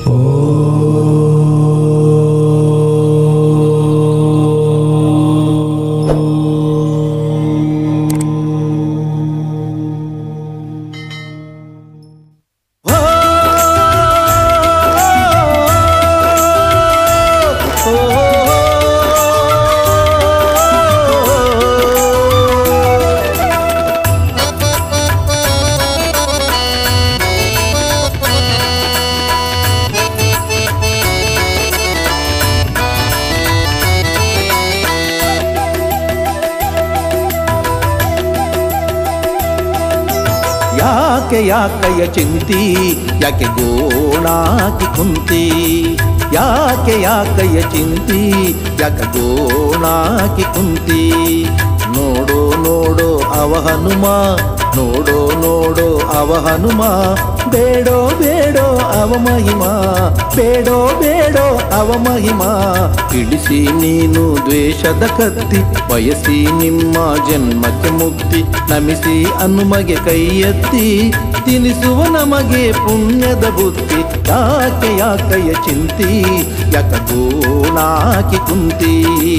ಯಾಕೆ ಯಾಕಯ್ಯ ಚಿಂತಿ ಯಾಕೆ ಗೋಣಾಕಿ ಕುಂತಿ ಯಾಕೆ ಯಾಕಯ್ಯ ಚಿಂತಿ ಯಾಕೆ ಗೋಣಾಕಿ ಕುಂತಿ ನೋಡೋ ನೋಡೋ ಅವ ಹನುಮ ನೋಡೋ ನೋಡೋ ಅವ ಹನುಮ ಬೇಡೋ ಬೇಡೋ ಅವ ಮಹಿಮ ಬೇಡೋ ಬೇಡೋ ಅವ ಮಹಿಮ ಇಳಿಸಿ ನೀನು ದ್ವೇಷದ ಕತ್ತಿ ಬಯಸಿ ನಿಮ್ಮ ಜನ್ಮಕ್ಕೆ ಮುಕ್ತಿ ನಮಿಸಿ ಹನುಮಗೆ ಕೈ ಎತ್ತಿ ತಿನಿಸುವ ನಮಗೆ ಪುಣ್ಯದ ಬುದ್ಧಿ ಯಾಕೆ ಯಾಕಯ್ಯ ಚಿಂತಿ ಯಾಕ ಗೋಣಾಕಿ ಕುಂತಿ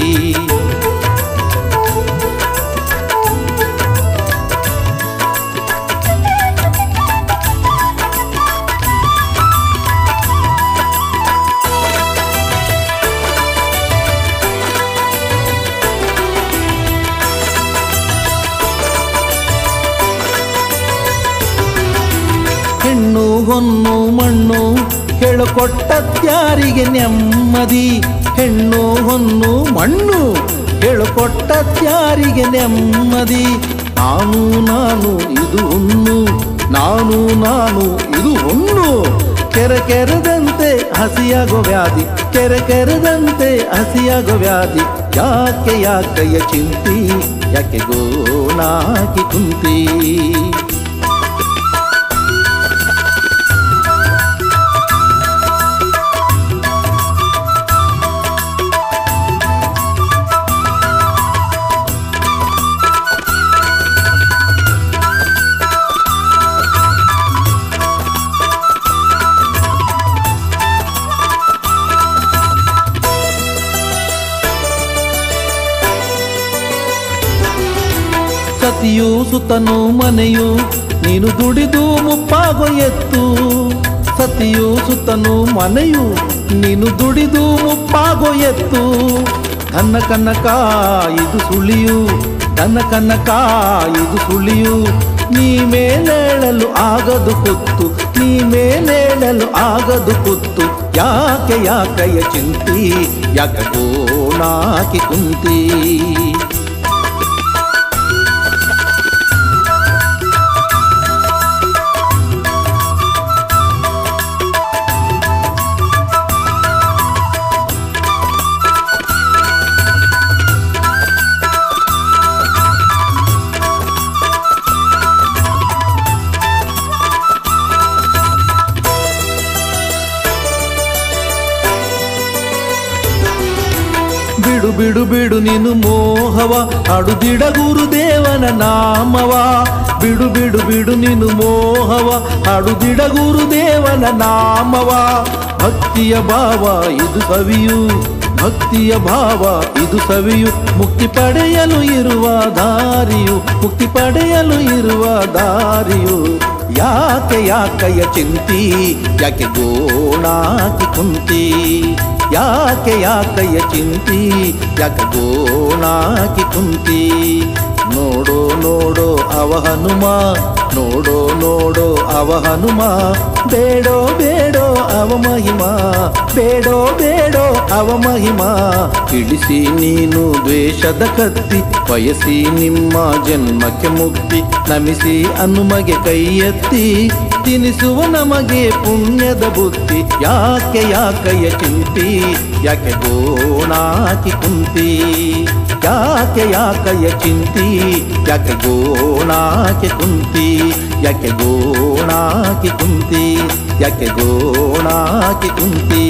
ಹೆಣ್ಣು ಹೊನ್ನು ಮಣ್ಣು ಹೇಳುಕೊಟ್ಟತ್ಯಾರಿಗೆ ನೆಮ್ಮದಿ ಹೆಣ್ಣು ಹೊನ್ನು ಮಣ್ಣು ಹೇಳುಕೊಟ್ಟತ್ಯಾರಿಗೆ ನೆಮ್ಮದಿ ನಾನು ನಾನು ಇದು ಹುಣ್ಣು ನಾನು ನಾನು ಇದು ಹುಣ್ಣು ಕೆರೆ ಕೆರೆದಂತೆ ಹಸಿಯಾಗೋ ವ್ಯಾಧಿ ಕೆರೆ ಕೆರೆದಂತೆ ಹಸಿಯಾಗೋ ವ್ಯಾಧಿ ಯಾಕೆ ಯಾಕಯ್ಯ ಚಿಂತಿ ಯಾಕೆ ಗೋನಾಕಿ ಕುಂತಿ ಸತಿಯು ಸುತನು ಮನೆಯು ನೀನು ದುಡಿದು ಮುಪ್ಪಾಗೋ ಎತ್ತು ಸತಿಯು ಸುತನು ಮನೆಯು ನೀನು ದುಡಿದು ಮುಪ್ಪಾಗೋ ಎತ್ತು ಕನ್ನ ಕನ್ನಕ ಇದು ಸುಳಿಯು ಕನ್ನ ಕನ್ನಕ ಇದು ಸುಳಿಯು ನೀ ಮೇಲೇಳಲು ಆಗದು ಕುತ್ತು ನೀ ಮೇಲೇಳಲು ಆಗದು ಕುತ್ತು ಯಾಕೆ ಯಾಕಯ್ಯ ಚಿಂತಿ ಯಾಕ ಗೋಣಾಕಿ ಕುಂತಿ ಬಿಡು ಬಿಡು ಬಿಡು ನೀನು ಮೋಹವ ಹಾಡುದಿಡ ಗುರುದೇವನ ನಾಮವ ಬಿಡು ಬಿಡು ಬಿಡು ನೀನು ಮೋಹವ ಹಾಡುದಿಡ ಗುರುದೇವನ ನಾಮವ ಭಕ್ತಿಯ ಭಾವ ಇದು ಸವಿಯು ಭಕ್ತಿಯ ಭಾವ ಇದು ಸವಿಯು ಮುಕ್ತಿ ಪಡೆಯಲು ಇರುವ ದಾರಿಯು ಮುಕ್ತಿ ಪಡೆಯಲು ಇರುವ ದಾರಿಯು ಯಾಕೆ ಯಾಕಯ್ಯ ಚಿಂತಿ ಯಾಕೆ ಗೋಣಾಕಿ ಕುಂತಿ ಯಾಕೆ ಯಾಕಯ್ಯ ಚಿಂತಿ ಯಾಕೆ ಗೋಣಾಕಿ ಕುಂತಿ ನೋಡೋ ನೋಡೋ ಅವ ಹನುಮ ನೋಡೋ ನೋಡೋ ಅವ ಹನುಮ ಬೇಡೋ ಬೇಡೋ ಅವ ಮಹಿಮ ಬೇಡೋ ಬೇಡೋ ಅವ ಮಹಿಮ ಇಳಿಸಿ ನೀನು ದ್ವೇಷದ ಕತ್ತಿ ಬಯಸಿ ನಿಮ್ಮ ಜನ್ಮಕ್ಕೆ ಮುಕ್ತಿ ನಮಿಸಿ ಹನುಮಗೆ ಕೈ ಎತ್ತಿ ತಿನಿಸುವ ನಮಗೆ ಪುಣ್ಯದ ಬುದ್ಧಿ ಯಾಕೆ ಯಾಕಯ್ಯ ಚಿಂತಿ ಯಾಕೆ ಗೋಣಾಕಿ ಕುಂತಿ ಯಾಕೆ ಯಾಕಯ್ಯ ಚಿಂತಿ ಯಾಕೆ ಗೋಣಾಕಿ ಕುಂತಿ ಯಾಕೆ ಗೋಣಾಕಿ ಕುಂತಿ ಯಾಕೆ ಗೋಣಾಕಿ ಕುಂತಿ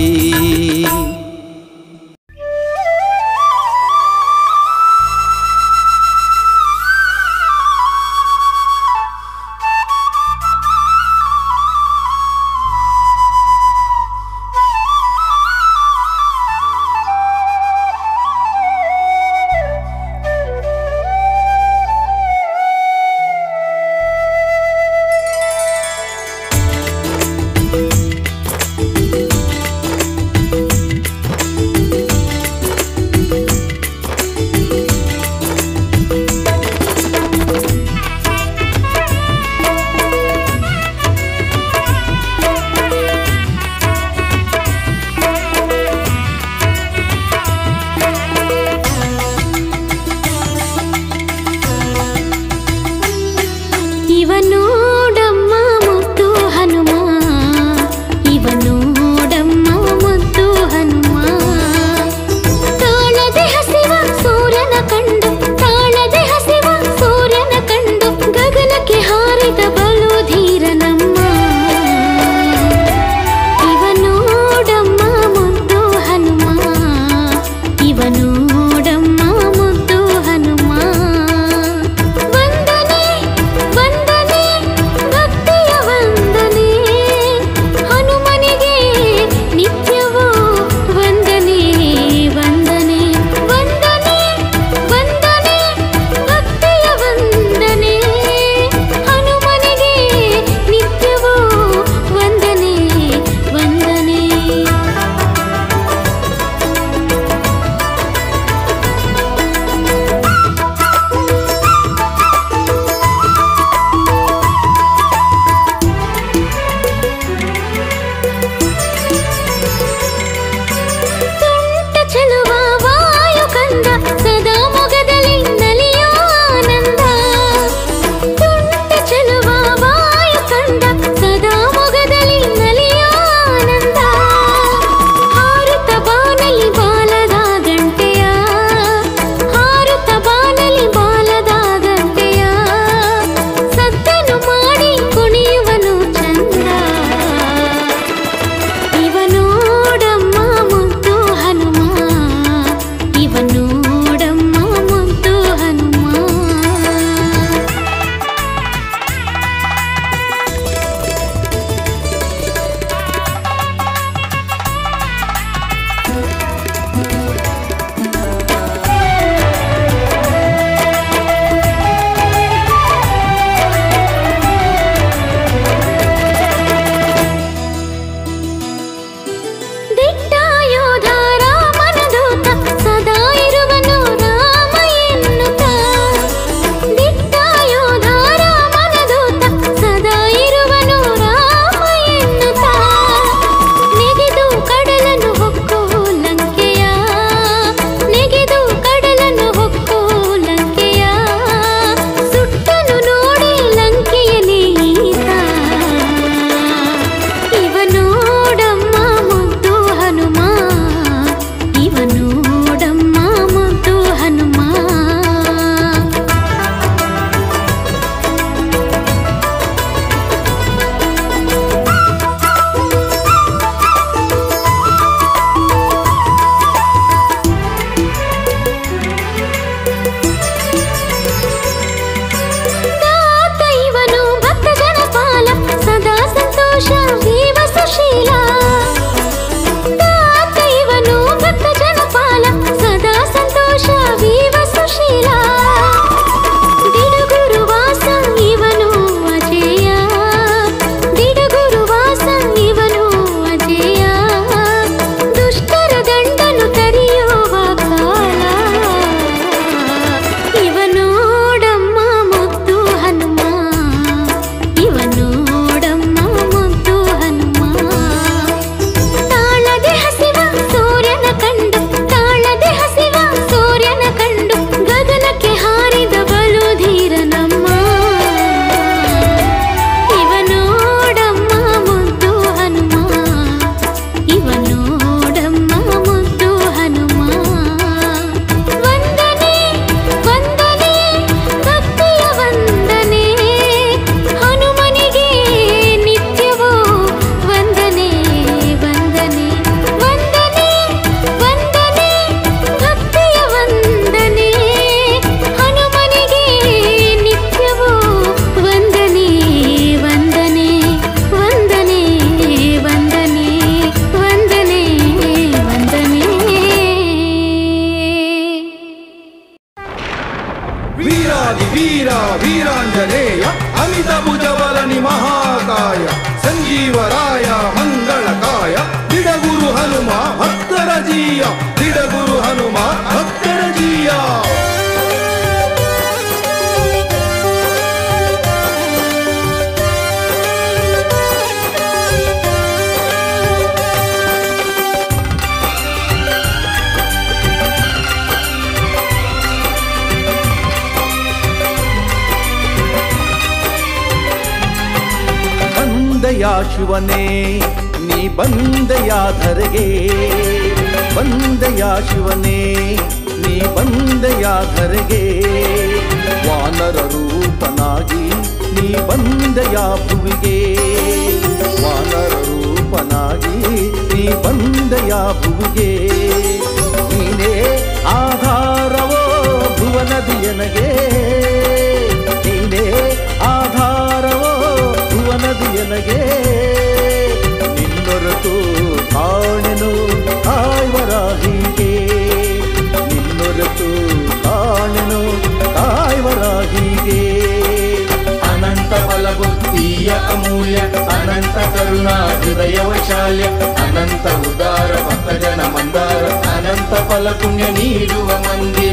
ಬಂದೆಯ ಶಿವನೇ ನೀ ಬಂದೆಯ ಧರೆಗೆ ಬಂದೆಯ ಶಿವನೇ ನೀ ಬಂದೆಯ ಧರೆಗೆ ವಾನರ ರೂಪನಾಗಿ ನೀ ಬಂದೆಯ ಭುವಿಗೆ ವಾನರ ರೂಪನಾಗಿ ನೀ ಬಂದೆಯ ಭುವಿಗೆ ನೀನೇ ಆಧಾರವೋ ಭುವನದಿಯನಗೆ ನೀನೇ ಆಧಾರವೋ ಭುವನದಿಯನಗೆ ನಿನ್ನೊರತು ಕಾಣೆನು ಕಾಯ್ವರ ಹೀಗೆ ನಿನ್ನೊರತು ಕಾಣೆನು ಕಾಯ್ವರ ಹೀಗೆ ಅನಂತ ಬಲ ಬುದ್ಧಿಯ ಅಮೂಲ್ಯ ಅನಂತ ಕರುಣಾ ಹೃದಯ ವೈಶಾಲ್ಯ ಅನಂತ ಉದಾರ ಭಕ್ತ ಜನ ಮಂದಾರ ಅನಂತ ಫಲ ಪುಣ್ಯ ನೀಡುವ ಮಂದಿರ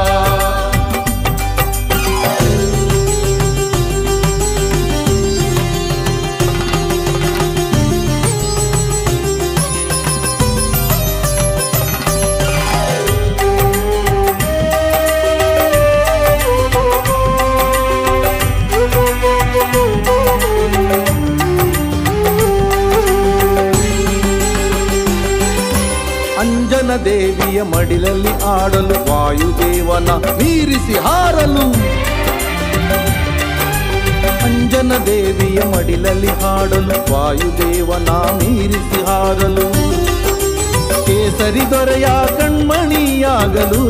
ಅಂಜನ ದೇವಿಯ ಮಡಿಲಲ್ಲಿ ಆಡಲು ವಾಯುದೇವನ ಮೀರಿಸಿ ಹಾರಲು ಅಂಜನ ದೇವಿಯ ಮಡಿಲಲ್ಲಿ ಹಾಡಲು ವಾಯುದೇವನ ಮೀರಿಸಿ ಹಾರಲು ಕೇಸರಿ ದೊರೆಯ ಕಣ್ಮಣಿಯಾಗಲು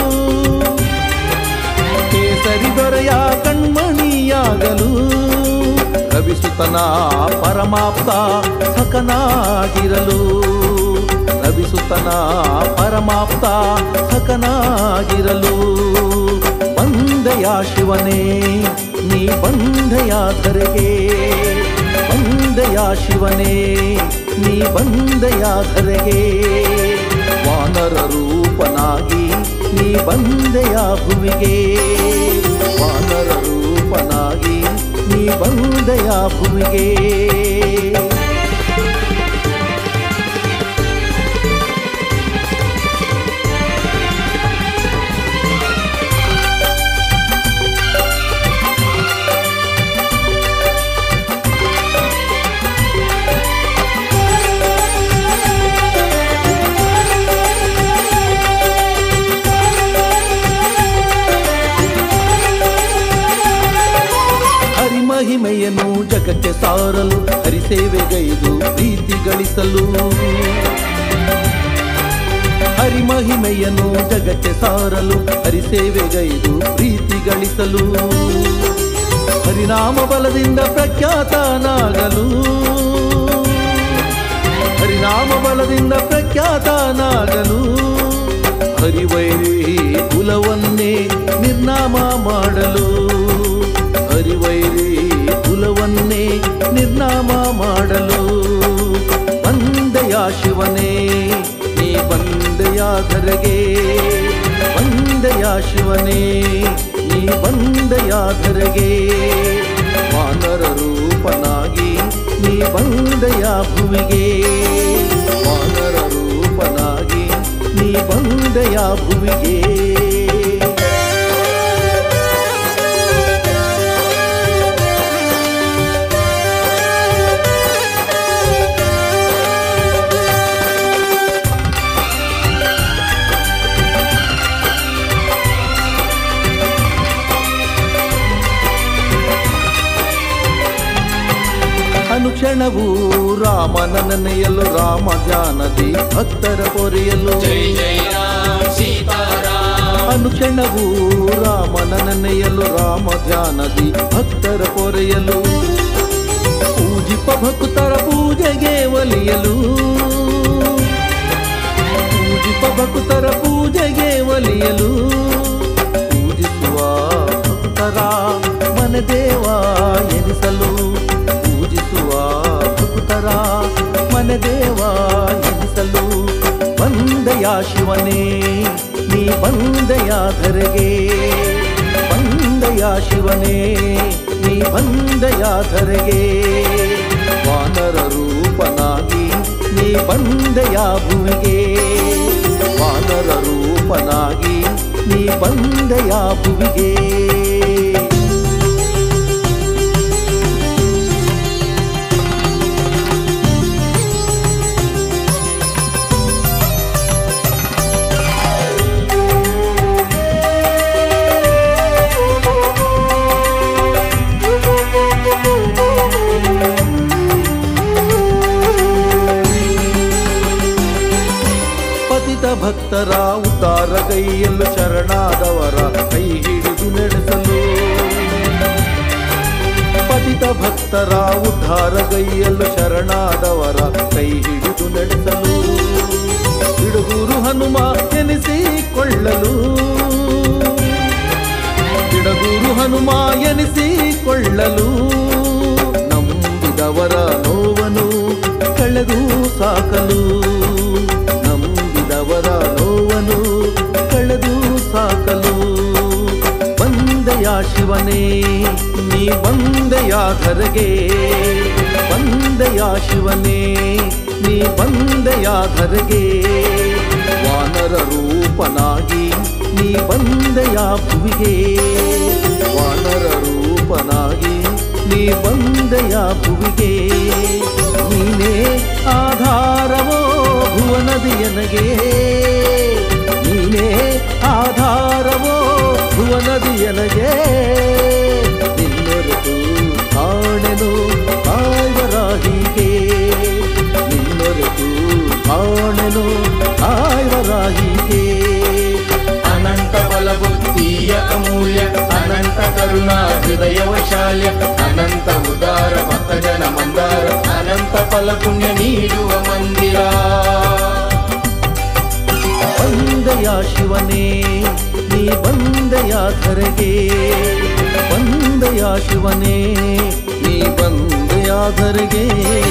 ಕೇಸರಿ ದೊರೆಯ ಕಣ್ಮಣಿಯಾಗಲು ರವಿಸುತನ ಪರಮಾಪ್ತ ಸಕನಾಗಿರಲು ರವಿಸುತನ ಪರಮಾಪ್ತ ಸಕನಾಗಿರಲು ಬಂದೆಯ ಶಿವನೇ ನೀ ಬಂದೆಯ ಧರೆಗೆ ಬಂದೆಯ ಶಿವನೇ ನೀ ಬಂದೆಯ ಧರೆಗೆ ವಾನರ ರೂಪನಾಗಿ ನೀ ಬಂದೆಯ ಭುವಿಗೆ ವಾನರ ರೂಪನಾಗಿ ನೀ ಬಂದೆಯ ಭುವಿಗೆ ಹರಿಮಹಿಮೆಯನ್ನು ಜಗಕ್ಕೆ ಸಾರಲು ಹರಿಸೇವೆಗೈದು ಪ್ರೀತಿ ಗಳಿಸಲು ಹರಿಮಹಿಮೆಯನ್ನು ಜಗಕ್ಕೆ ಸಾರಲು ಹರಿಸೇವೆಗೈದು ಪ್ರೀತಿ ಗಳಿಸಲು ಹರಿನಾಮ ಬಲದಿಂದ ಪ್ರಖ್ಯಾತನಾಗಲು ಹರಿನಾಮ ಬಲದಿಂದ ಪ್ರಖ್ಯಾತನಾಗಲು ಹರಿವೈರಿ ಕುಲವನ್ನೇ ನಿರ್ನಾಮ ಮಾಡಲು ಹರಿವೈರಿ ಕುಲವನ್ನೇ ನಿರ್ನಾಮ ಮಾಡಲು ಬಂದೆಯ ಶಿವನೇ ನೀ ಬಂದೆಯ ಧರೆಗೆ ಬಂದೆಯ ಶಿವನೇ ನೀ ಬಂದೆಯ ಧರೆಗೆ ವಾನರ ರೂಪನಾಗಿ ನೀ ಬಂದೆಯ ಭುವಿಗೆ ವಾನರ ರೂಪನಾಗಿ ನೀ ಬಂದೆಯ ಭುವಿಗೆ ಅನುಕ್ಷಣವೂ ರಾಮನ ನೆನೆಯಲು ರಾಮ ಜಾನದಿ ಭಕ್ತರ ಪೊರೆಯಲು ಜೈ ಜೈ ರಾಮ್ ಸೀತಾರಾಮ್ ಅನುಕ್ಷಣವೂ ರಾಮನ ನೆನೆಯಲು ರಾಮ ಧ್ಯಾನದಿ ಭಕ್ತರ ಪೊರೆಯಲು ಪೂಜಿಪ ಭಕ್ತರ ಪೂಜೆಗೆ ಒಲಿಯಲು ಪೂಜಿಪ ಭಕ್ತರ ಪೂಜೆಗೆ ಒಲಿಯಲು ಪೂಜಿಸುವ ಭಕ್ತರ ಮನದೇವ ಎನಿಸಲು ಪೂಜಿಸುವ ಭಕ್ತರ ಮನದೇವ ಎನಿಸಲು ಬಂದೆಯ ಶಿವನೇ ನೀ ಬಂದೆಯ ಧರೆಗೆ ಬಂದೆಯ ಶಿವನೇ ನೀ ಬಂದೆಯ ಧರೆಗೆ ವಾನರ ರೂಪನಾಗಿ ನೀ ಬಂದೆಯ ಭುವಿಗೆ ವಾನರ ರೂಪನಾಗಿ ನೀ ಬಂದೆಯ ಭುವಿಗೆ ಭಕ್ತರ ಉದ್ಧಾರಗೈಯಲು ಶರಣಾದವರ ಕೈ ಹಿಡಿದು ನಡೆಸಲು ಪತಿತ ಭಕ್ತರ ಉದ್ಧಾರಗೈಯಲು ಶರಣಾದವರ ಕೈ ಹಿಡಿದು ನಡೆಸಲು ಬಿಡುಗೂರು ಹನುಮ ಎನಿಸಿಕೊಳ್ಳಲು ಬಿಡಗೂರು ಹನುಮ ಎನಿಸಿಕೊಳ್ಳಲು ನಂಬಿದವರ ನೋವನು ಕಳೆದು ಸಾಕಲು ನಂಬಿದವರ ನೋವನು ಕಳೆದು ಸಾಕಲು ಬಂದೆಯ ಶಿವನೇ ನೀ ಬಂದೆಯ ಧರೆಗೆ ಬಂದೆಯ ಶಿವನೇ ನೀ ಬಂದೆಯ ಧರೆಗೆ ವಾನರ ರೂಪನಾಗಿ ನೀ ಬಂದೆಯ ಭುವಿಗೆ ವಾನರ ರೂಪನಾಗಿ ನೀ ಬಂದೆಯ ಭುವಿಗೆ ನೀನೇ ಆಧಾರವೋ ಭುವನದಿಯನಗೆ ನೀನೇ ಆಧಾರವೋ ಭುವನದಿಯನಗೆ ನಿನ್ನೊರೆತು ಕಾಣೆನು ಕಾಯ್ವರಾಹಿಗೆ ನಿನ್ನೊರೆತು ಕಾಣೆನು ಕಾಯ್ವರಾಹಿಗೆ ಅನಂತ ಬಲಬುದ್ಧಿಯ ಅಮೂಲ್ಯ ಅನಂತ ಕರುಣಾ ಹೃದಯ ವೈಶಾಲ್ಯ ಅನಂತ ಉದಾರ ಭಕ್ತಜನ ಮಂದಾರ ಅನಂತ ಫಲ ಪುಣ್ಯ ನೀಡುವ ಮಂದಿರ ಬಂದೆಯ ಶಿವನೇ ನೀ ಬಂದೆಯ ಧರೆಗೆ ಬಂದೆಯ ಶಿವನೇ ನೀ ಬಂದೆಯ ಧರೆಗೆ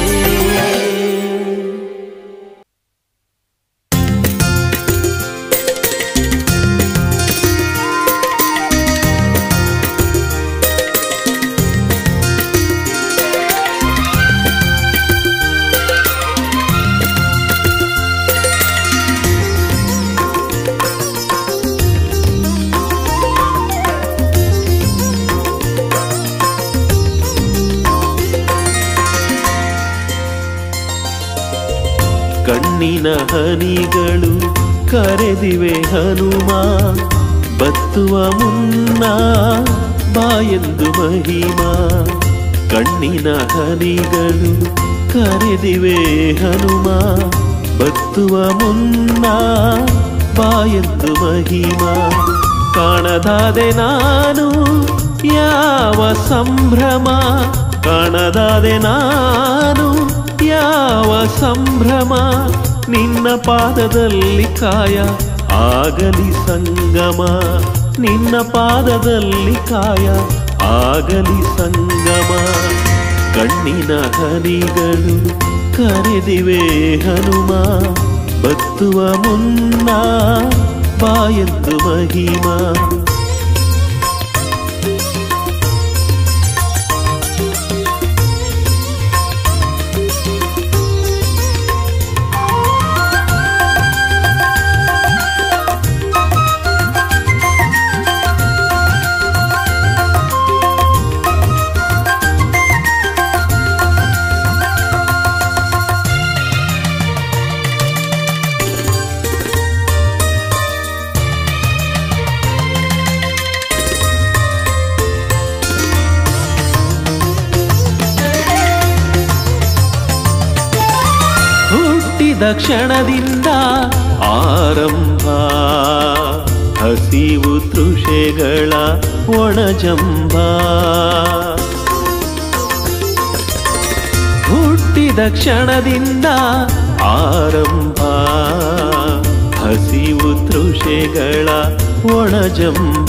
ಕಣ್ಣಿನ ಹನಿಗಳು ಕರೆದಿವೆ ಹನುಮ ಬತ್ತುವ ಮುನ್ನ ಬಾಯೆಂದು ಮಹಿಮಾ ಕಣ್ಣಿನ ಹನಿಗಳು ಕರೆದಿವೆ ಹನುಮ ಬತ್ತುವ ಮುನ್ನ ಬಾಯೆಂದು ಮಹಿಮಾ ಕಾಣದಾದೆ ನಾನು ಯಾವ ಸಂಭ್ರಮ ಕಾಣದಾದೆ ನಾನು ಯಾವ ಸಂಭ್ರಮ ನಿನ್ನ ಪಾದದಲ್ಲಿ ಕಾಯ ಆಗಲಿ ಸಂಗಮ ನಿನ್ನ ಪಾದದಲ್ಲಿ ಕಾಯ ಆಗಲಿ ಸಂಗಮ ಕಣ್ಣಿನ ಹನಿಗಳು ಕರೆದಿವೆ ಹನುಮ ಬತ್ತುವ ಮುನ್ನ ಬಾಯೆಂದು ಮಹಿಮಾ ಹುಟ್ಟಿದ ಕ್ಷಣದಿಂದ ಆರಂಭ ಹಸಿವು ತೃಷೆಗಳ ಒಣಜಂಬ ಹುಟ್ಟಿದ ಕ್ಷಣದಿಂದ ಆರಂಭ ಹಸಿವು ತೃಷೆಗಳ ಒಣಜಂಬ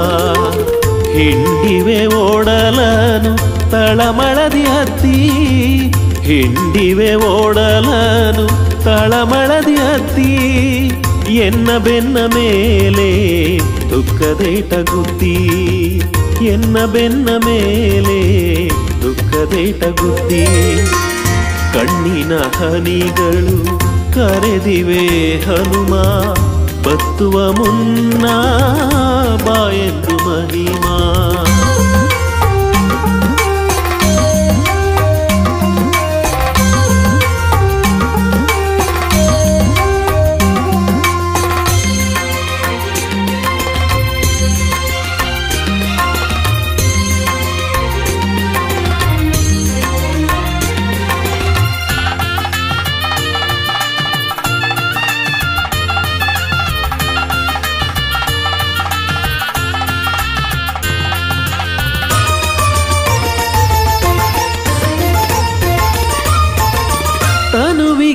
ಹಿಂಡಿವೆ ಓಡಲನು ತಳಮಳದಿ ಹತ್ತಿ ಹಿಂಡಿವೆ ಓಡಲನು ತಳಮಳದಿ ಹತ್ತಿ ಎನ್ನ ಬೆನ್ನ ಮೇಲೆ ದುಃಖದೇಟ ಗುದ್ದಿ ಎನ್ನ ಬೆನ್ನ ಮೇಲೆ ದುಃಖದೇಟ ಗುದ್ದಿ ಕಣ್ಣಿನ ಹನಿಗಳು ಕರೆದಿವೆ ಹನುಮ ಬತ್ತುವ ಮುನ್ನ ಬಾಯೆಂದು ಮಹಿಮಾ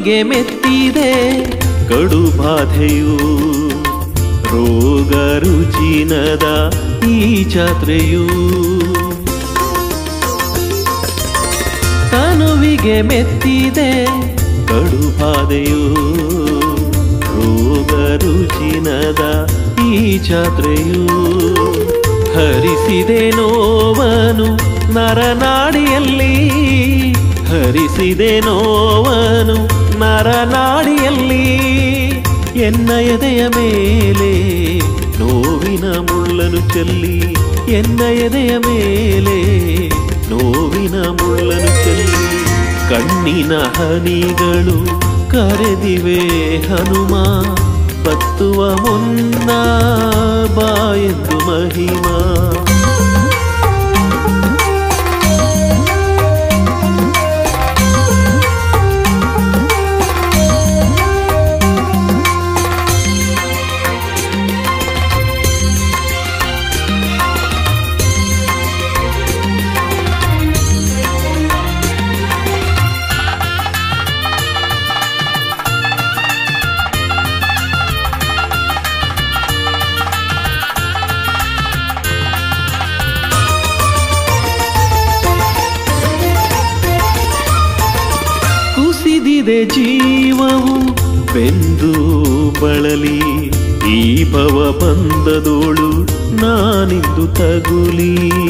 ತನುವಿಗೆ ಮೆತ್ತಿದೆ ಕಡು ಬಾಧೆಯು ರೋಗ ರುಜಿನದ ಈ ಜಾತ್ರೆಯು ತನುವಿಗೆ ಮೆತ್ತಿದೆ ಕಡು ಬಾಧೆಯು ರೋಗ ರುಜಿನದ ಈ ಜಾತ್ರೆಯು ಹರಿಸಿದೆ ನೋವನು ನರನಾಡಿಯಲ್ಲಿ ಹರಿಸಿದೆ ನೋವನು ನರನಾಡಿಯಲ್ಲಿ ಎನ್ನ ಎದೆಯ ಮೇಲೆ ನೋವಿನ ಮುಳ್ಳನು ಚೆಲ್ಲಿ ಎನ್ನ ಎದೆಯ ಮೇಲೆ ನೋವಿನ ಮುಳ್ಳನು ಚೆಲ್ಲಿ ಕಣ್ಣಿನ ಹನಿಗಳು ಕರೆದಿವೆ ಹನುಮ ಬತ್ತುವ ಮುನ್ನ ಬಾಯೆಂದು ಮಹಿಮಾ ಕುಸಿದಿದೆ ಜೀವವು ಬೆಂದು ಬಳಲಿ ಈ ಭವ ಬಂದದೋಳು ನಾನಿಂದು ತಗುಲಿ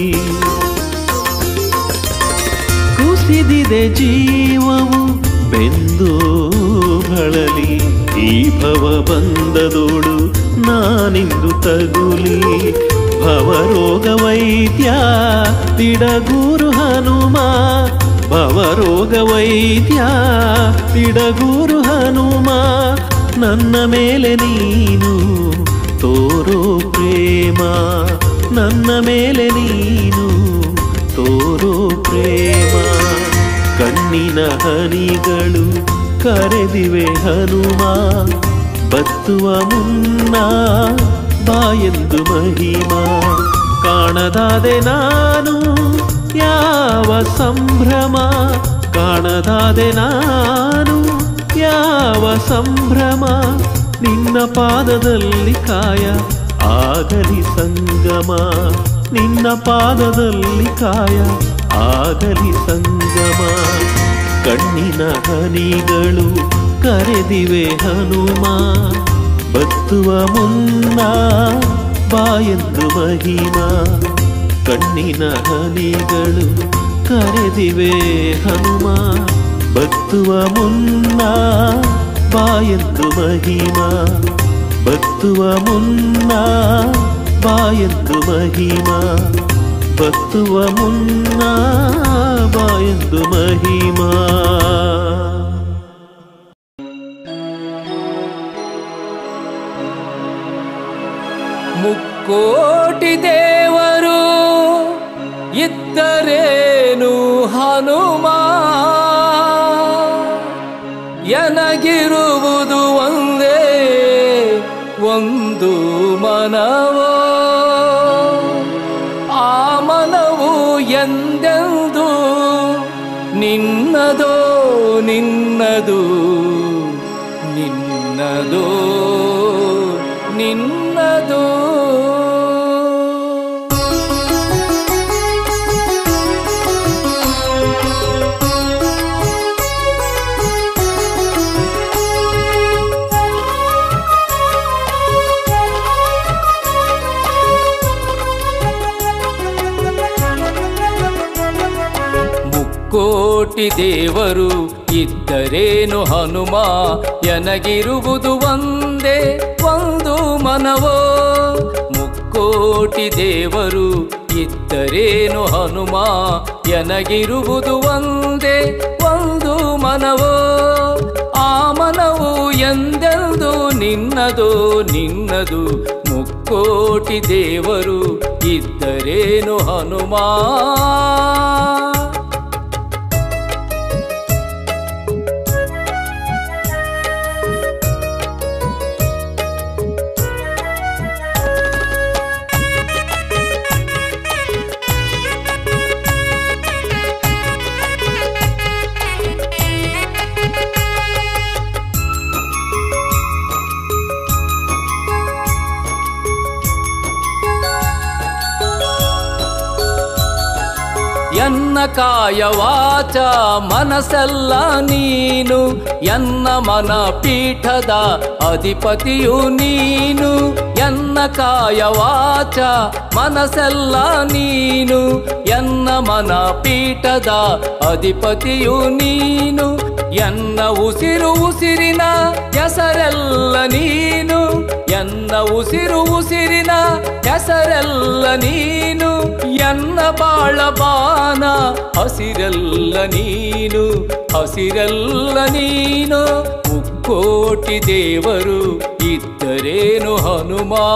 ಕುಸಿದಿದೆ ಜೀವವು ಬೆಂದು ಬಳಲಿ ಈ ಭವ ಬಂದದೋಳು ನಾನಿಂದು ತಗುಲಿ ಭವರೋಗ ವೈದ್ಯ ತಿಡಗೂರು ಹನುಮ ಭವರೋಗ ವೈದ್ಯ ತಿಡಗೂರು ಹನುಮ ನನ್ನ ಮೇಲೆ ನೀನು ತೋರೋ ಪ್ರೇಮ ನನ್ನ ಮೇಲೆ ನೀನು ತೋರೋ ಪ್ರೇಮ ಕಣ್ಣಿನ ಹನಿಗಳು ಕರೆದಿವೆ ಹನುಮ ಬತ್ತುವ ಮುನ್ನ ಬಾಯೆಂದು ಮಹಿಮಾ ಕಾಣದಾದೆ ನಾನು ಯಾವ ಸಂಭ್ರಮ ಕಾಣದಾದೆ ನಾನು ಯಾವ ಸಂಭ್ರಮ ನಿನ್ನ ಪಾದದಲ್ಲಿ ಕಾಯ ಆಗಲಿ ಸಂಗಮ ನಿನ್ನ ಪಾದದಲ್ಲಿ ಕಾಯ ಆಗಲಿ ಸಂಗಮ ಕಣ್ಣಿನ ಹನಿಗಳು ಕರೆದಿವೆ ಹನುಮ ಬತ್ತುವ ಮುನ್ನ ಬಾಯೆಂದು ಮಹಿಮಾ ಕಣ್ಣಿನ ಹನಿಗಳು ಕರೆದಿವೆ ಹನುಮ ಬತ್ತುವ ಮುನ್ನ ಬಾಯೆಂದು ಮಹಿಮಾ ಬತ್ತುವ ಮುನ್ನ ಬಾಯೆಂದು ಮಹಿಮಾ ಬತ್ತುವ ಮುನ್ನ ಬಾಯೆಂದು ಮಹಿಮಾ ಮುಕ್ಕೋಟಿ ದೇವರು ಇದ್ದರೇನು ಹನುಮ ಎನಗಿರುವುದು ಒಂದೇ ಒಂದು ಮನವೋ ಆ ಮನವು ಎಂದೆಂದು ನಿನ್ನದೋ ನಿನ್ನದು ನಿನ್ನದೋ ನಿನ್ನದೋ ಮುಕ್ಕೋಟಿ ದೇವರು ಇದ್ದರೇನು ಹನುಮ ಎನಗಿರುವುದು ಒಂದೇ ಒಂದು ಮನವೋ ಮುಕ್ಕೋಟಿ ದೇವರು ಇದ್ದರೇನು ಹನುಮ ಎನಗಿರುವುದು ಒಂದೇ ಒಂದು ಮನವೋ ಆ ಮನವು ಎಂದೆಂದು ನಿನ್ನದು ನಿನ್ನದು ಮುಕ್ಕೋಟಿ ದೇವರು ಇದ್ದರೇನು ಹನುಮ ಕಾಯ ವಾಚ ಮನಸ್ಸೆಲ್ಲ ನೀನು ಎನ್ನ ಮನ ಪೀಠದ ಅಧಿಪತಿಯು ನೀನು ಎನ್ನ ಕಾಯ ವಾಚ ಮನಸ್ಸೆಲ್ಲ ನೀನು ಎನ್ನ ಮನ ಪೀಠದ ಅಧಿಪತಿಯು ನೀನು ಎನ್ನ ಉಸಿರು ಉಸಿರಿನ ಹೆಸರೆಲ್ಲ ನೀನು ಎನ್ನ ಉಸಿರು ಉಸಿರಿನ ಹೆಸರೆಲ್ಲ ನೀನು ಎನ್ನ ಬಾಳ ಬಾನ ಹಸಿರೆಲ್ಲ ನೀನು ಹಸಿರೆಲ್ಲ ನೀನು ಮುಕ್ಕೋಟಿ ದೇವರು ಇದ್ದರೇನು ಹನುಮಾ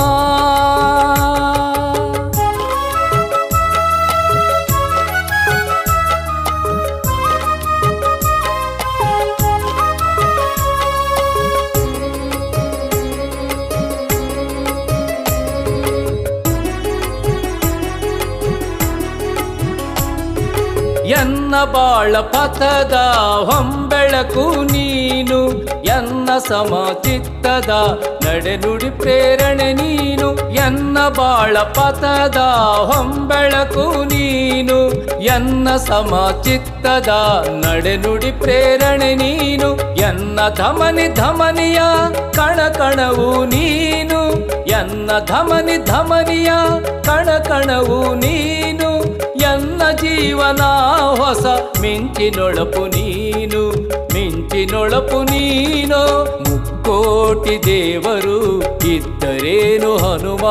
ಎನ್ನ ಬಾಳ ಪಥದ ಹೊಂಬೆಳಕು ನೀನು ಎನ್ನ ಸಮಚಿತ್ತದ ನಡೆನುಡಿ ಪ್ರೇರಣೆ ನೀನು ಎನ್ನ ಬಾಳ ಪಥದ ಹೊಂಬೆಳಕು ನೀನು ಎನ್ನ ಸಮಚಿತ್ತದ ನಡೆನುಡಿ ಪ್ರೇರಣೆ ನೀನು ಎನ್ನ ಧಮನಿ ಧಮನಿಯ ಕಣ ಕಣವು ನೀನು ಎನ್ನ ಧಮನಿ ಧಮನಿಯ ಕಣ ಕಣವು ನೀನು ಎನ್ನ ಜೀವನ ಹೊಸ ಮಿಂಚಿನೊಳಪು ನೀನು ಮಿಂಚಿನೊಳಪು ನೀನು ಮುಕ್ಕೋಟಿ ದೇವರು ಇದ್ದರೇನು ಹನುಮಾ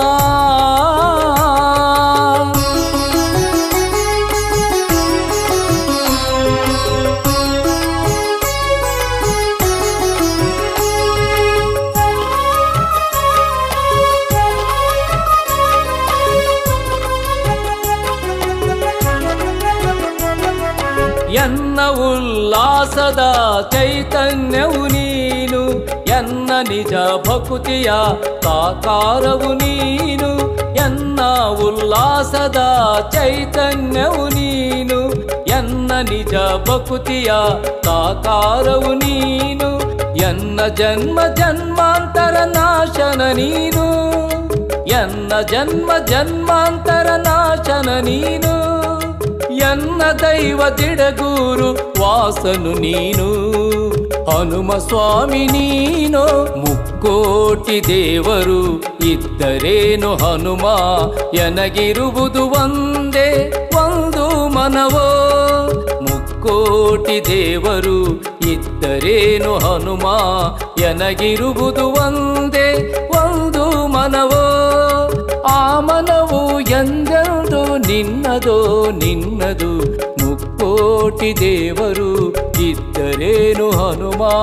ಎನ್ನ ಉಲ್ಲಾಸದ ಚೈತನ್ಯವು ನೀನು ಎನ್ನ ನಿಜ ಭಕುತಿಯ ಸಾಕಾರವು ನೀನು ಎನ್ನ ಉಲ್ಲಾಸದ ಚೈತನ್ಯವು ನೀನು ಎನ್ನ ನಿಜ ಭಕುತಿಯ ಸಾಕಾರವು ನೀನು ಎನ್ನ ಜನ್ಮ ಜನ್ಮಾಂತರ ನಾಶನ ನೀನು ಎನ್ನ ಜನ್ಮ ಜನ್ಮಾಂತರ ನಾಶನ ನೀನು ಎನ್ನ ದೈವ ದಿಡಗೂರು ವಾಸನು ನೀನು ಹನುಮ ಸ್ವಾಮಿ ನೀನು ಮುಕ್ಕೋಟಿ ದೇವರು ಇದ್ದರೇನು ಹನುಮ ಎನಗಿರುವುದು ಒಂದೇ ಒಂದು ಮನವೋ ಮುಕ್ಕೋಟಿ ದೇವರು ಇದ್ದರೇನು ಹನುಮ ಎನಗಿರುವುದು ಒಂದೇ ಒಂದು ಮನವೋ ಆ ಮನವು ಎಂದೆಂದು ನಿನ್ನದೋ ನಿನ್ನದು ಮುಕ್ಕೋಟಿ ದೇವರು ಇದ್ದರೇನು ಹನುಮಾ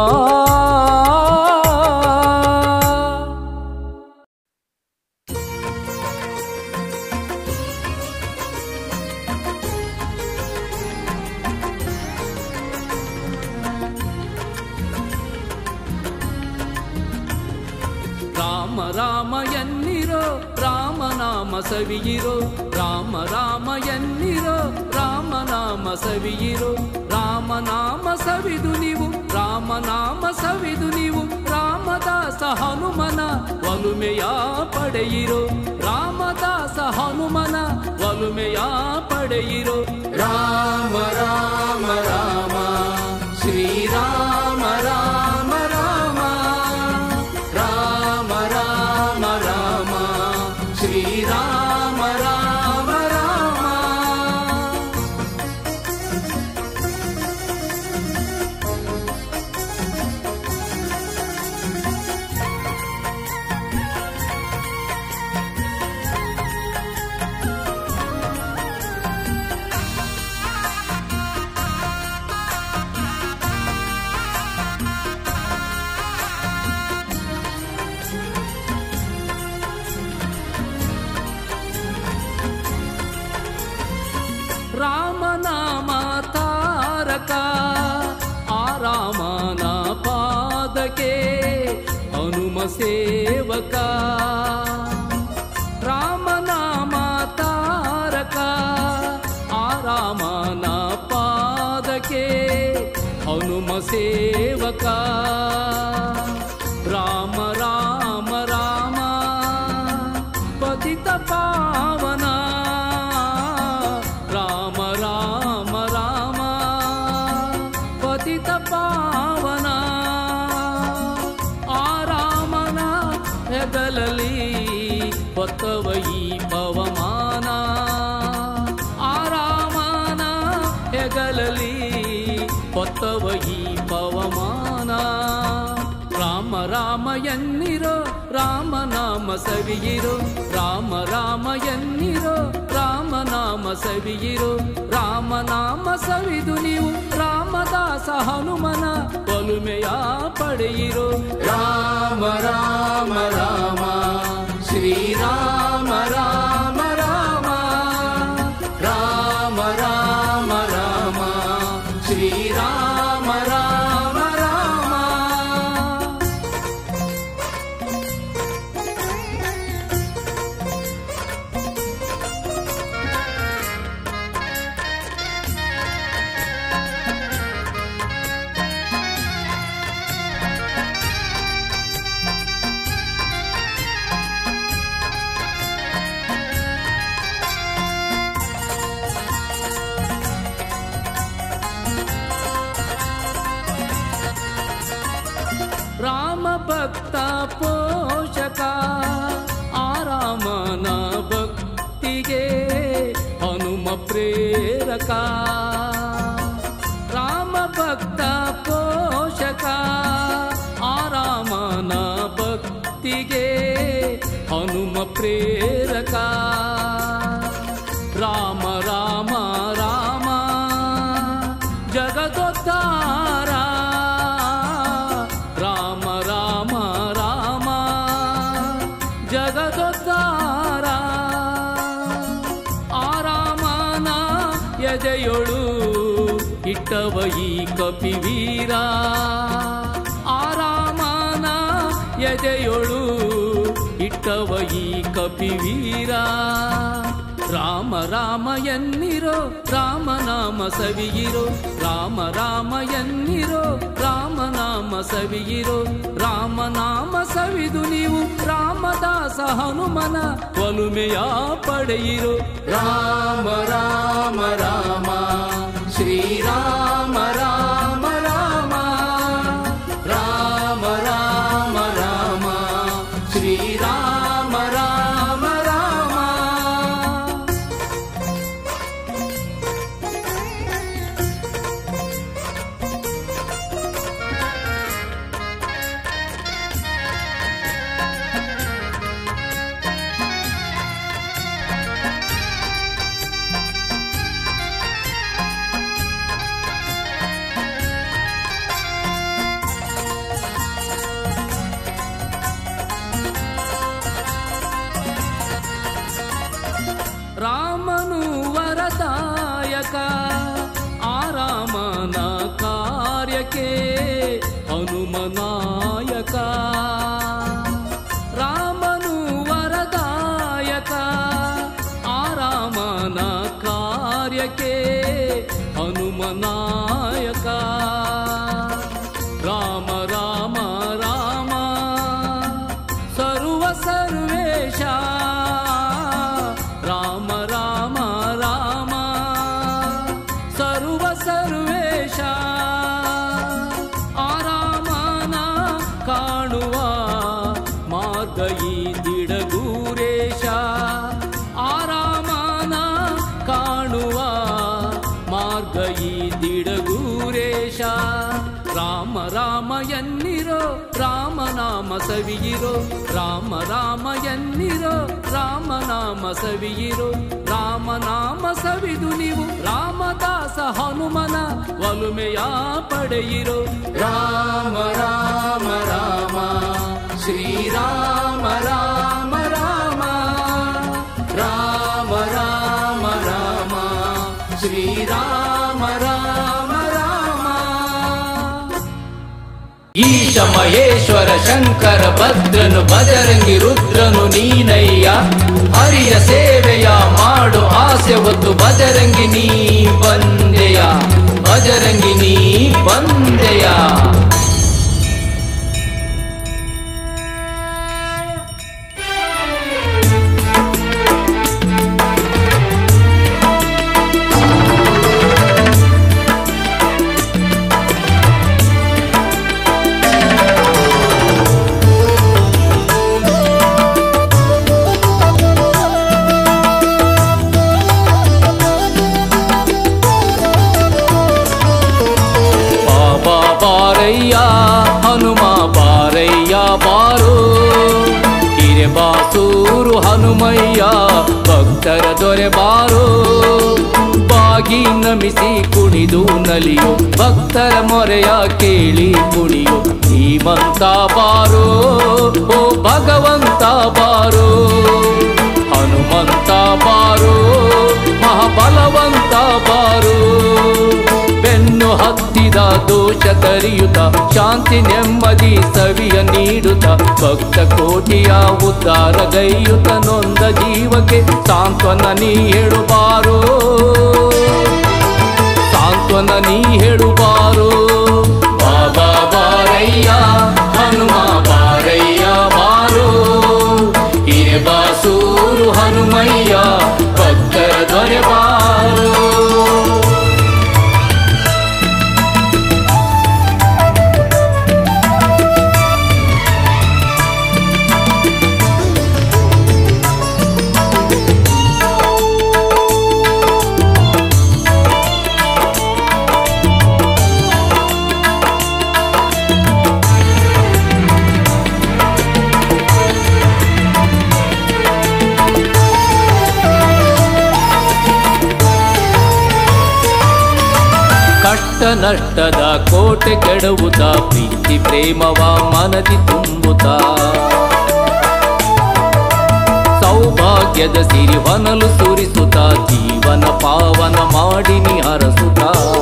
ರಾಮ ರಾಮ ಎನ್ನಿರೋ ರಾಮನಾಮ ಸವಿಯಿರೋ ರಾಮ ರಾಮ ಎನ್ನಿರೋ ರಾಮನಾಮ ಸವಿಯಿರೋ ರಾಮನಾಮ ಸವಿದು ನೀವು ರಾಮನಾಮ ಸವಿದು ನೀವು ರಾಮದಾಸ ಹನುಮನ ಒಲುಮೆಯ ಪಡೆಯಿರೋ ರಾಮದಾಸ ಹನುಮನ ಒಲುಮೆಯ ಪಡೆಯಿರೋ ರಾಮ ರಾಮ ರಾಮ ಶ್ರೀರಾಮ ರಾಮ ರಾಮ ರಾಮ ರಾಮ ರಾಮ ಶ್ರೀರಾಮ ರಾಮ ರಾಮ ರಾಮನಾಮ ತಾರಕ ಆ ರಾಮನ ಪಾದಕ್ಕೆ ಹನುಮ ಸೇವಕ ರಾಮನಾಮ ತಾರಕ ಆ ರಾಮನ ಪಾದಕ್ಕೆ ಹನುಮ ಸೇವಕ ರಾಮ ರಾಮ ರಾಮ ಪತಿತ ಪಾವನ ರಾಮ ರಾಮ ಹೊತ್ತವ ಈ ಪವಮಾನ ಆರಾಮನ ಹೆಗಲಲಿ ಹೊತ್ತವ ಈ ಪವಮಾನ ರಾಮ ರಾಮ ಎನ್ನಿರೋ ರಾಮನಾಮ ಸವಿಯಿರೋ ರಾಮ ರಾಮ ಎನ್ನಿರೋ ರಾಮನಾಮ ಸವಿಯಿರೋ ರಾಮನಾಮ ಸವಿದು ನೀವು ರಾಮದಾಸ ಹನುಮನ ಒಲುಮೆಯ ಪಡೆಯಿರೋ ರಾಮ ರಾಮ ರಾಮ ಶ್ರೀರಾಮ ರಾಮ ರಾಮ ರಾಮ ರಾಮ ರಾಮ ಶ್ರೀರಾಮ ರಾಮ ರಾಮ ರಾಮ ಭಕ್ತ ಪೋಷಕ ಆರಾಮನ ಭಕ್ತಿಗೆ ಹನುಮ ಪ್ರೇರಕ ರಾಮ ಭಕ್ತ ಪೋಷಕ ಆರಾಮನ ಭಕ್ತಿಗೆ ಹನುಮ ಪ್ರೇರಕ ರಾಮ ರಾಮ ರಾಮ ಜಗದೋದ್ಧಾರ ರಾಮ ರಾಮ ರಾಮ ಜಗದೋದ್ಧಾರ ಆರಾಮನ ಎದೆಯೊಳು ಇಟ್ಟವ ಈ ಕಪಿವೀರ ಆರಾಮನ ಎದೆಯೊಳು ಇಟ್ಟವ ಈ ಕಪಿವೀರ ರಾಮ ರಾಮ ಎನ್ನಿರೋ ರಾಮನಾಮ ಸವಿಯಿರೋ ರಾಮ ರಾಮ ಎನ್ನಿರೋ ರಾಮನಾಮ ಸವಿಯಿರೋ ರಾಮನಾಮ ಸವಿದು ನೀವು ರಾಮದಾಸ ಹನುಮನ ಒಲುಮೆಯ ಪಡೆಯಿರೋ ರಾಮ ರಾಮ ರಾಮ ಶ್ರೀರಾಮ ರಾಮ ರಾಮ ರಾಮ ರಾಮ ರಾಮ ಶ್ರೀರಾಮ ರಾಮ ರಾಮ ರಾಮನು ವರದಾಯಕ ಆರಾಮನ ಕಾರ್ಯಕ್ಕೆ ಹನುಮನಾಯಕ ರಾಮನು ವರದಾಯಕ ಆರಾಮನ ಕಾರ್ಯಕ್ಕೆ ಹನುಮನಾಯಕ ರಾಮ ರಾಮ ರಾಮ ಸರ್ವ ಸರ್ವೇಶ ರಾಮ ರಾಮ ರಾಮ ಸರ್ವ ಸರ್ವೇಶ ಆರಾಮನ ಕಾಣುವ ಮಾರ್ಗ ಈ ದಿಡಗೂರೇಶ ಆರಾಮನ ಕಾಣುವ ಮಾರ್ಗ ಈ ದಿಡಗೂರೇಶ ರಾಮ ರಾಮ ಎನ್ನಿರೋ ರಾಮನಾಮ ಸವಿಯಿರೋ ರಾಮ ರಾಮ ಎನ್ನಿರೋ ರಾಮನಾಮ ಸವಿಯಿರೋ ರಾಮನಾಮ ಸವಿದು ನೀವು ರಾಮದಾಸ ಹನುಮನ ಒಲುಮೆಯ ಪಡೆಯಿರೋ ರಾಮ ರಾಮ ರಾಮ ಶ್ರೀರಾಮ ರಾಮ ರಾಮ ರಾಮ ರಾಮ ರಾಮ ಶ್ರೀರಾಮ ರಾಮ ರಾಮ ಈಶ ಮಹೇಶ್ವರ ಶಂಕರ ಭದ್ರನು ಬಜರಂಗಿ ರುದ್ರನು ನೀನಯ್ಯ ಹರಿಯ ಸೇವೆಯ ಮಾಡು ಆಸೆ ಹೊತ್ತು ಬಜರಂಗಿ ನೀ ಬಂದೆಯ ಬಜರಂಗಿ ನೀ ಬಂದೆಯ ಹನುಮಯ್ಯ ಭಕ್ತರ ದೊರೆ ಬಾರೋ ಬಾಗಿ ನಮಿಸಿ ಕುಣಿದು ನಲಿಯು ಭಕ್ತರ ಮೊರೆಯ ಕೇಳಿ ಕುಣಿಯು ಧೀಮಂತ ಬಾರೋ ಓ ಭಗವಂತ ಬಾರೋ ಹನುಮಂತ ಬಾರೋ ಮಹಾಬಲವಂತ ಬಾರೋ ಬೆನ್ನು ಹತ್ತಿದ ದೋಷ ತರಿಯುತ್ತ ಶಾಂತಿ ನೆಮ್ಮದಿ ಸವಿಯ ನೀಡುತ್ತ ಭಕ್ತ ಕೋಟಿಯ ಉದ್ಧಾರ ಗೈಯುತ್ತ ನೊಂದ ಜೀವಕ್ಕೆ ಸಾಂತ್ವನ ನೀ ಹೇಳುಬಾರೋ ಸಾಂತ್ವನ ನೀ ಹೇಳುಬಾರೋ ಬಾಬಾ ಬಾರಯ್ಯ ಹನುಮ ಬಾರಯ್ಯ ಬಾರೋ ಹಿರೇಬಾಸೂರು ಹನುಮಯ್ಯ ಭಕ್ತರ ದೊರೆ ಬಾರೋ ಕಷ್ಟ ನಷ್ಟದ ಕೋಟೆ ಕೆಡವುತ್ತ ಪ್ರೀತಿ ಪ್ರೇಮವ ಮನದಿ ತುಂಬುತ್ತ ಸೌಭಾಗ್ಯದ ಸಿರಿ ಹೊನಲು ಸುರಿಸುತ್ತ ಜೀವನ ಪಾವನ ಮಾಡಿನಿ ಹರಸುತ್ತ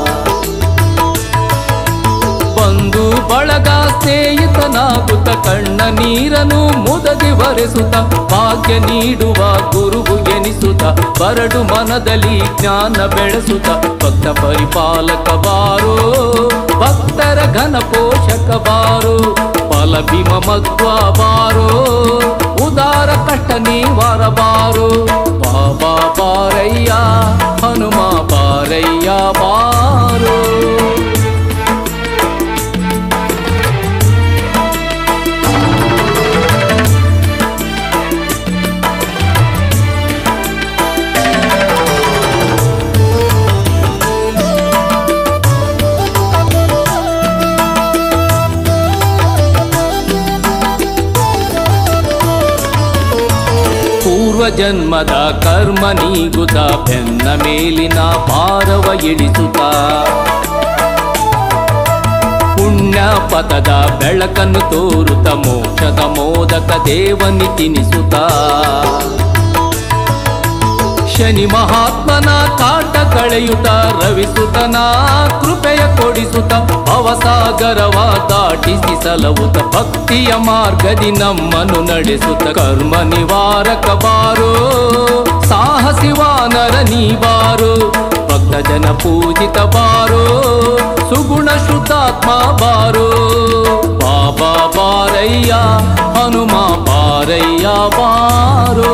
ಬಂಧು ಬಳಗ ಸ್ನೇಹಿತನಾಗುತ್ತ ಕಣ್ಣ ನೀರನು ಮುದದಿ ವರೆಸುತ್ತ ಭಾಗ್ಯ ನೀಡುವ ಗುರುವು ಎನಿಸುತ್ತ ಬರಡು ಮನದಲ್ಲಿ ಜ್ಞಾನ ಬೆಳೆಸುತ್ತ ಭಕ್ತ ಪರಿಪಾಲಕ ಬಾರೋ ಭಕ್ತರ ಘನ ಪೋಷಕ ಬಾರೋ ಫಲ ಭೀಮ ಮಧ್ವ ಬಾರೋ ಉದಾರ ಕಷ್ಟ ನೀವಾರ ಬಾರೋ ಬಾಬಾ ಬಾರಯ್ಯ ಹನುಮ ಬಾರಯ್ಯ ಬಾರೋ ಪೂರ್ವ ಜನ್ಮದ ಕರ್ಮ ನೀಗುತ್ತ ಬೆನ್ನ ಮೇಲಿನ ಭಾರವ ಇಳಿಸುತ್ತ ಪುಣ್ಯ ಪದದ ಬೆಳಕನ್ನು ತೋರುತ್ತ ಮೋಕ್ಷದ ಮೋದಕ ದೇವನಿ ತಿನಿಸುತ್ತ ಶನಿ ಮಹಾತ್ಮನ ಕಾಟ ಕಳೆಯುತ್ತ ರವಿಸುತನ ಕೃಪೆಯ ಕೊಡಿಸುತ್ತ ಭವಸಾಗರವ ದಾಟಿಸಿ ಸಲವುತ ಭಕ್ತಿಯ ಮಾರ್ಗದಿ ನಮ್ಮನ್ನು ನಡೆಸುತ್ತ ಕರ್ಮ ನಿವಾರಕ ಬಾರೋ ಸಾಹಸಿ ವಾನರ ನೀ ಬಾರೋ ಭಕ್ತ ಜನ ಪೂಜಿತ ಬಾರೋ ಸುಗುಣ ಶುದ್ಧಾತ್ಮ ಬಾರೋ ಬಾಬಾ ಬಾರಯ್ಯ ಹನುಮ ಬಾರಯ್ಯ ಬಾರೋ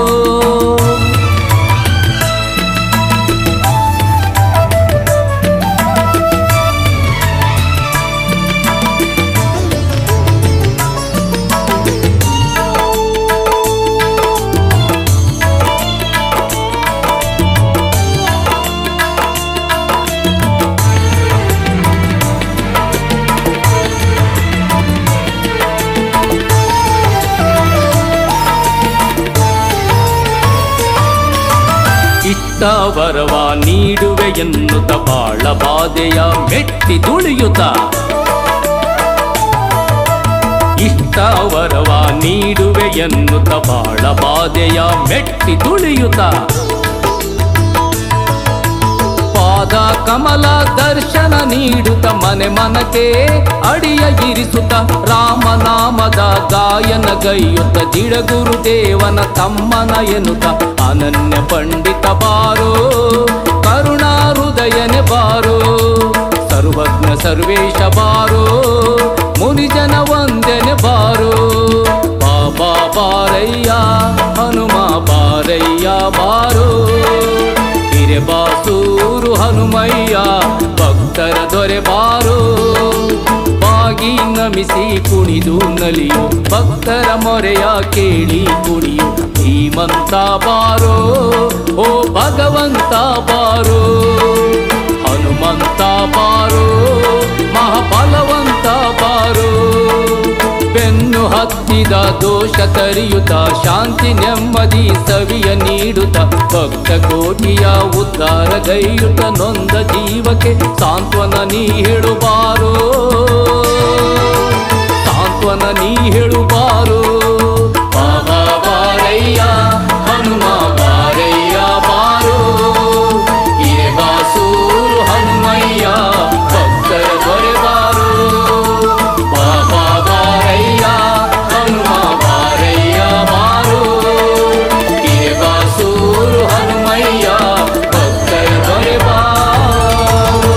ಇಷ್ಟ ವರವ ನೀಡುವೆ ಎನ್ನುತ್ತ ಬಾಳ ಬಾಧೆಯ ಮೆಟ್ಟಿ ದುಳಿಯುತ್ತ ಇಷ್ಟ ವರವ ನೀಡುವೆ ಎನ್ನುತ್ತ ಬಾಳ ಬಾಧೆಯ ಮೆಟ್ಟಿ ದುಳಿಯುತ್ತ ಪಾದ ಕಮಲ ದರ್ಶನ ನೀಡುತ್ತ ಮನೆ ಮನಕ್ಕೆ ಅಡಿಯ ಇರಿಸುತ್ತ ರಾಮನಾಮದ ಗಾಯನ ಗೈಯುತ್ತ ದಿಡಗುರು ದೇವನ ತಮ್ಮನ ಎನ್ನುತ್ತ ಅನನ್ಯ ಪಂಡಿತ ಬಾರೋ ಕರುಣಾ ಹೃದಯನೆ ಬಾರೋ ಸರ್ವಜ್ಞ ಸರ್ವೇಶ ಬಾರೋ ಮುನಿಜನ ವಂದನೆ ಬಾರೋ ಬಾಬಾ ಬಾರಯ್ಯ ಹನುಮ ಬಾರಯ್ಯ ಬಾರೋ ಹಿರೆ ಬಾಸೂರು ಹನುಮಯ್ಯ ಭಕ್ತರ ದೊರೆ ಬಾರೋ ಬಾಗಿ ನಮಿಸಿ ಕುಣಿದು ನಲಿಯು ಭಕ್ತರ ಮೊರೆಯ ಕೇಳಿ ಕುಣಿಯು ಧೀಮಂತ ಬಾರೋ ಓ ಭಗವಂತ ಬಾರೋ ಹನುಮಂತ ಬಾರೋ ಮಹಾಬಲವಂತ ಬಾರೋ ಬೆನ್ನು ಬೆನ್ನು ಹತ್ತಿದ ದೋಷ ತರಿಯುತ್ತ ಶಾಂತಿ ನೆಮ್ಮದಿ ಸವಿಯ ನೀಡುತ್ತ ಭಕ್ತ ಕೋಟಿಯ ಉದ್ಧಾರ ಗೈಯುತ್ತ ನೊಂದ ಜೀವಕ್ಕೆ ಸಾಂತ್ವನ ನೀ ಹೇಳುಬಾರೋ ಸಾಂತ್ವನ ನೀ ಹೇಳುಬಾರೋ ಬಾಬಾ ಬಾರಯ್ಯ ಹನುಮ ಬಾರಯ್ಯ ಬಾರೋ ಇರೆ ಬಾಸೂರು ಹನುಮಯ್ಯ ಭಕ್ತರ ದೊರೆ ಬಾರೋ ಬಾಬಾ ಬಾರಯ್ಯ ಹನುಮ ಬಾರಯ್ಯ ಬಾರೋ ಇರೆ ಬಾಸೂರು ಹನುಮಯ್ಯ ಭಕ್ತರ ದೊರೆ ಬಾರೋ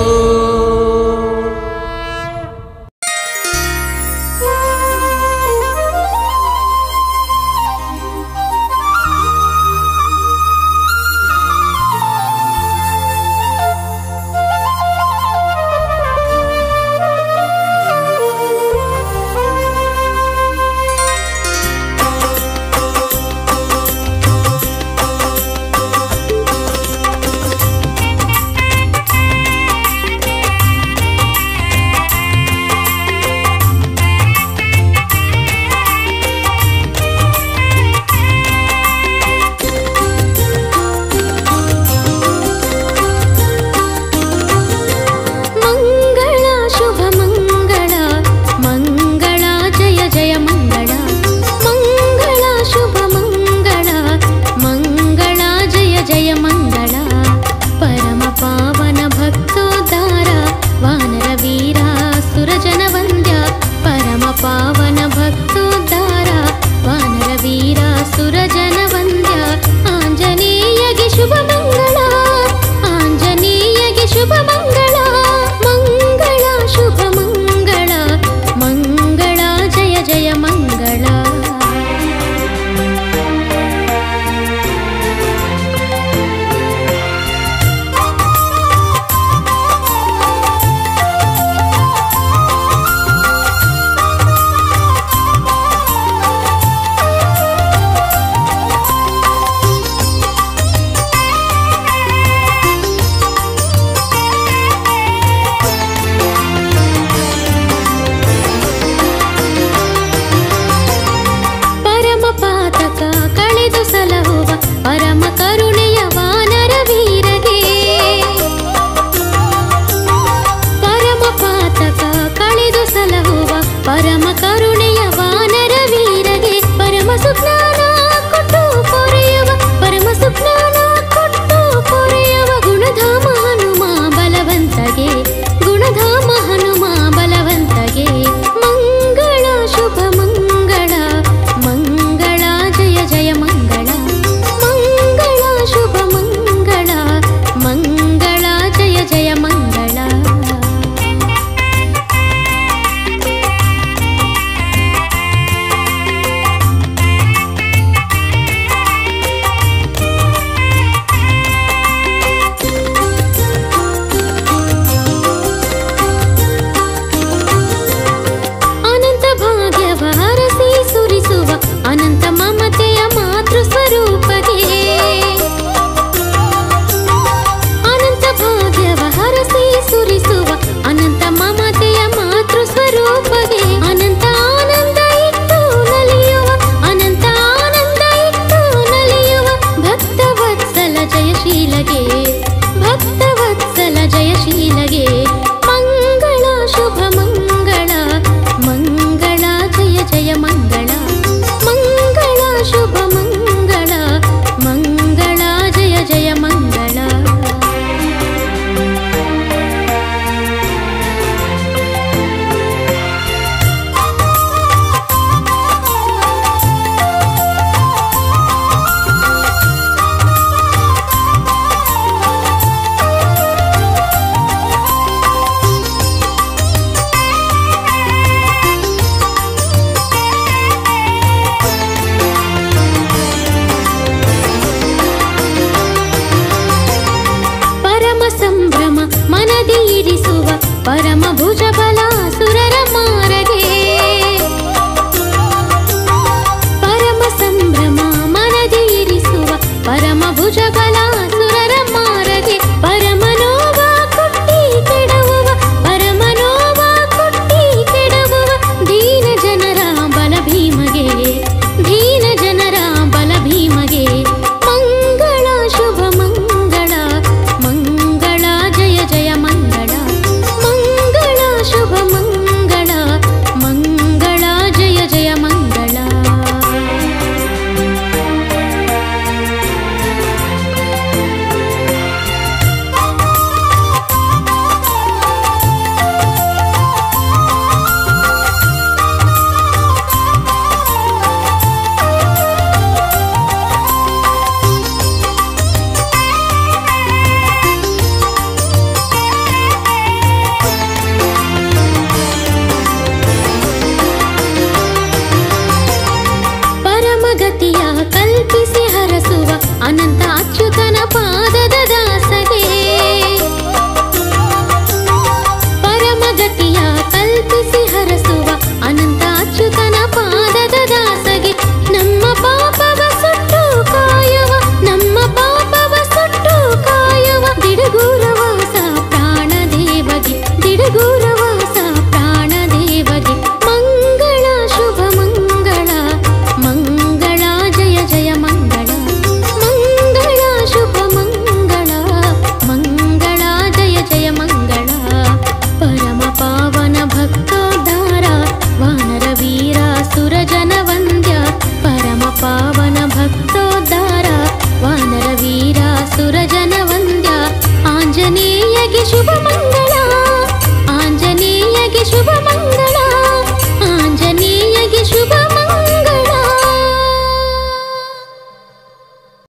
ಮಂಗಳ ಶುಭ ಮಂಗಳ ಮಂಗಳ ಜಯ ಜಯ ಮಂಗಳ ಮಂಗಳ ಶುಭ ಮಂಗಳ ಮಂಗಳ ಜಯ ಜಯ ಮಂಗಳ ಪರಮ ಪಾವನ ಭಕ್ತೋದ್ಧಾರ ವಾನರ ವೀರ ಸುರಜನ ವಂದ್ಯ ಪರಮ ಪಾವನ ಭಕ್ತೋದ್ಧಾರ ವಾನರ ವೀರ ಸುರಜನ ವಂದ್ಯ ಆಂಜನೇಯಗೆ ಶುಭ ಮಂಗಳ ಆಂಜನೇಯಗೆ ಶುಭ ಮಂಗಳ ಮಂಗಳ ಶುಭ ಮಂಗಳ ಮಂಗಳ ಜಯ ಜಯ ಮಂಗಳ ಪರಮ ಪಾತಕ ಕಳೆದು ಸಲಹುವ ಪರಮ ಕರುಣೆಯ ವಾನರ ವೀರಗೆ ಪರಮ ಪಾತಕ ಕಳೆದು ಸಲಹುವ ಪರಮ ಕರುಣೆ